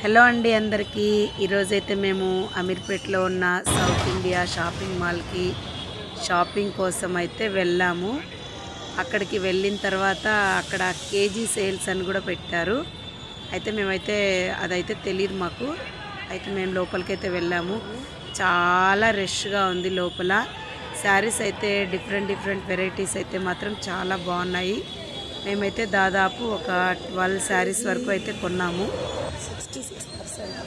Hello అండి అందరికీ ఈరోజైతే మేము అమీర్పేట్లో ఉన్న సౌత్ ఇండియా షాపింగ్ మాల్కి షాపింగ్ కోసం అయితే వెళ్ళాము అక్కడికి వెళ్ళిన తర్వాత అక్కడ కేజీ సేల్స్ అని కూడా పెట్టారు అయితే మేమైతే అదైతే తెలియదు మాకు అయితే మేము లోపలికైతే వెళ్ళాము చాలా రష్గా ఉంది లోపల శారీస్ అయితే డిఫరెంట్ డిఫరెంట్ వెరైటీస్ అయితే మాత్రం చాలా బాగున్నాయి మేమైతే దాదాపు ఒక ట్వెల్వ్ శారీస్ వరకు అయితే కొన్నాము సిక్స్టీ సిక్స్ పర్సెంట్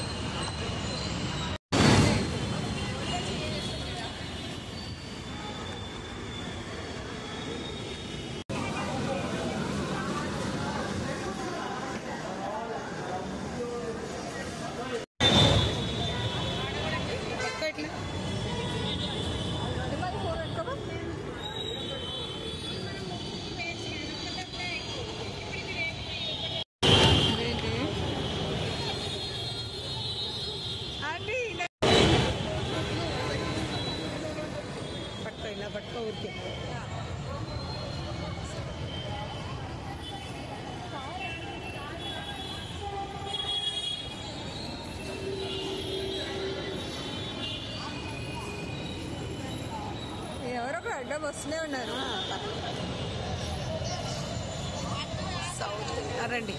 పట్టుకో ఇలా పట్టుకో ఊరికే ఎవరో ఒకరు అడ్డం వస్తూనే ఉన్నారు సౌత్ రండి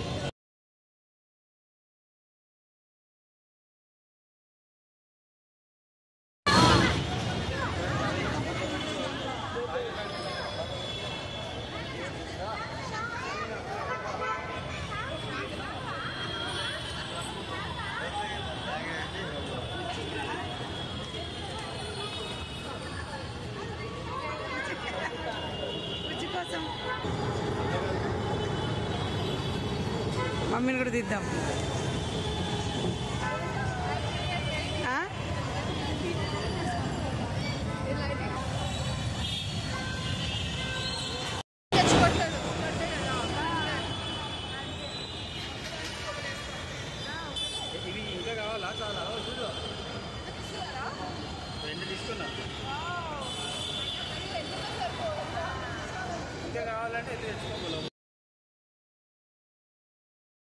బుజ్జి కోసం మమ్మీని కూడా తీద్దాం ఆ? ఇవి ఇంకా కావాలా చాలా చూడు రెండు తీసుకున్నా ఇంకా కావాలంటే ఇది తెచ్చుకోగలవు